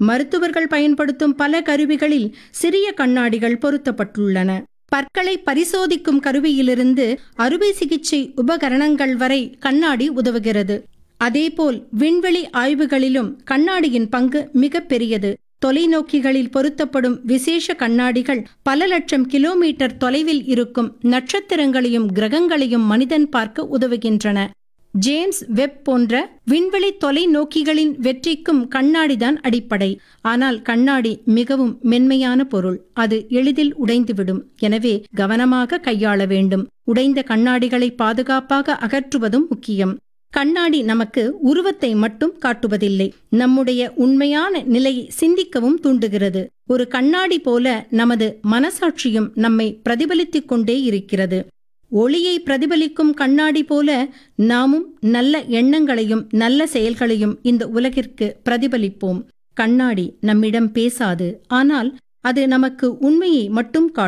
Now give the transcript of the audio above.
மருத்துவர்கள் பயன்படுத்தும் பல கருவிகளில் சிறிய கண்ணாடிகள் பொருத்தப்பட்டுள்ளன பற்களை பரிசோதிக்கும் கருவியிலிருந்து அறுவை சிகிச்சை உபகரணங்கள் வரை கண்ணாடி உதவுகிறது அதேபோல் விண்வெளி ஆய்வுகளிலும் கண்ணாடியின் பங்கு மிக பெரியது தொலைநோக்கிகளில் பொருத்தப்படும் விசேஷ கண்ணாடிகள் பல லட்சம் கிலோமீட்டர் தொலைவில் இருக்கும் நட்சத்திரங்களையும் கிரகங்களையும் மனிதன் பார்க்க உதவுகின்றன ஜேம்ஸ் வெப் போன்ற விண்வெளி தொலைநோக்கிகளின் வெற்றிக்கும் கண்ணாடிதான் அடிப்படை ஆனால் கண்ணாடி மிகவும் மென்மையான பொருள் அது எளிதில் உடைந்துவிடும் எனவே கவனமாக கையாள வேண்டும் உடைந்த கண்ணாடிகளை பாதுகாப்பாக அகற்றுவதும் முக்கியம் கண்ணாடி நமக்கு உருவத்தை மட்டும் காட்டுவதில்லை நம்முடைய உண்மையான நிலையை சிந்திக்கவும் தூண்டுகிறது ஒரு கண்ணாடி போல நமது மனசாட்சியும் நம்மை பிரதிபலித்துக் கொண்டே இருக்கிறது ஒளியை பிரதிபலிக்கும் கண்ணாடி போல நாமும் நல்ல எண்ணங்களையும் நல்ல செயல்களையும் இந்த உலகிற்கு பிரதிபலிப்போம் கண்ணாடி நம்மிடம் பேசாது ஆனால் அது நமக்கு உண்மையை மட்டும் காட்டும்